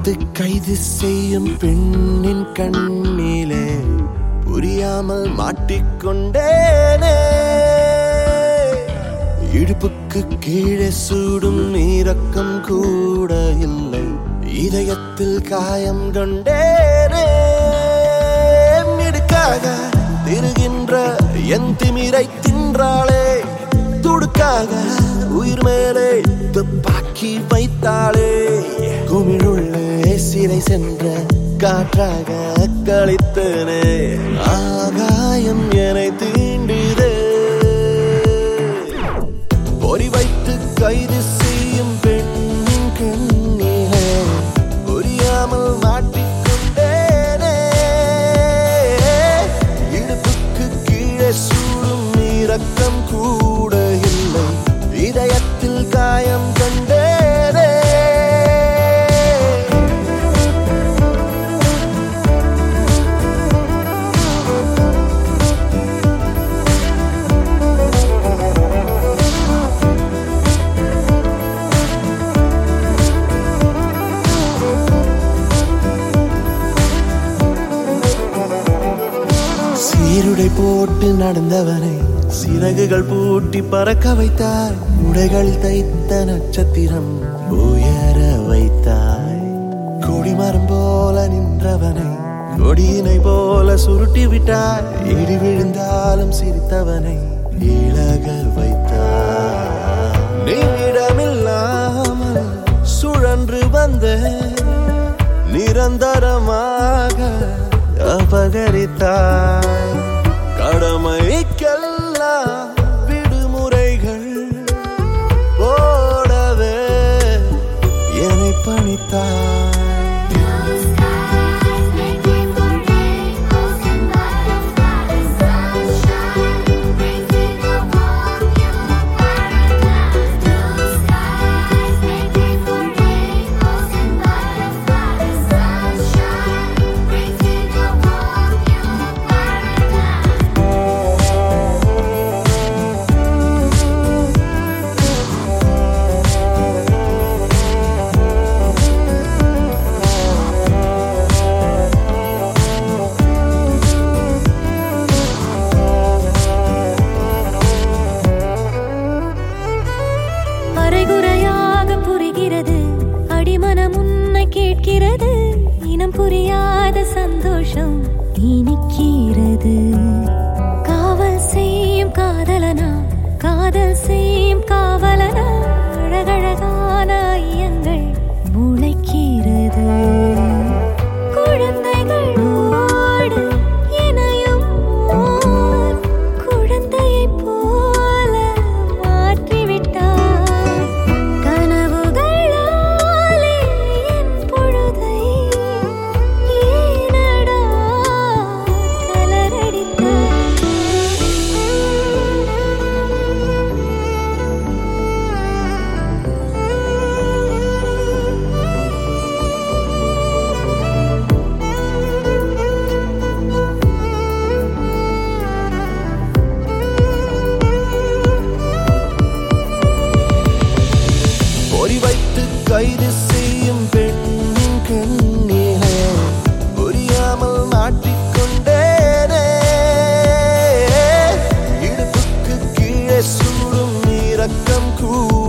வைத்து கைது செய்யும் பெண்ணின் கண்ணிலே புரியாமல் மாட்டிக்கொண்டேனே இடுப்புக்கு கீழே சூடும் இரக்கம் கூட இல்லை இதயத்தில் காயம் கண்டேனே மிடுக்காக திருகின்ற என் திமிரை தின்றாளே துடுக்காக உயிர் மேலே துப்பாக்கி வைத்தாளே குமிழுள்ளே சிறை சென்ற காற்றாக கழித்தனே ஆகாயம் என்னை தீண்டிதே பொறி வைத்து கைது செய்யும் பெண்ணின் கண்ணிலே புரியாமல் மாட்டிக்கொண்டேனே இடுப்புக்கு கீழே சூடும் இரக்கம் கூட இல்லை இதயத்தில் காயம் கண்டேனே சீருடை போட்டு நடந்தவனை சிறகுகள் பூட்டி பறக்க வைத்தாய் உடைகளில் தைத்த நட்சத்திரம் உயர வைத்தாய் கொடிமரம் போல நின்றவனை கொடியினை போல சுருட்டி விட்டாய் இடி விழுந்தாலும் சிரித்தவனை இழக வைத்தாய் நீடமில்லாமல் சுழன்று வந்த நிரந்தரமாக அபகரித்தாய் கடமைக்கெல்லாம் விடுமுறைகள் போடவே என்னை பணித்தாய் Blue skies make way for rainbows and butterflies. Sunshine brings me the warm you paradise. Blue skies make way for rainbows and butterflies. Sunshine brings me the warm you paradise. அரைகுறையாக புரிகிறது அடிமனம் உன்னை கேட்கிறது இனம் புரியாத சந்தோஷம் இனிக்கிறது காவல் செய்யும் காதலனா காதல் செய்யும் காவலனா அழகழகான ஐயங்கள் முளைக்கிறது குழந்தைகளோடு இணையும் ஓர் குழந்தையைப் போல மாற்றிவிட்டார் கனவுகளாலே என் பொழுதை ஏனடா கலரடித்தார் பொறி வைத்து கைது செய்யும் பெண்ணின் கண்ணிலே புரியாமல் மாட்டிக்கொண்டேனே இடுப்புக்கு கீழே சூடும் இரக்கம் கூட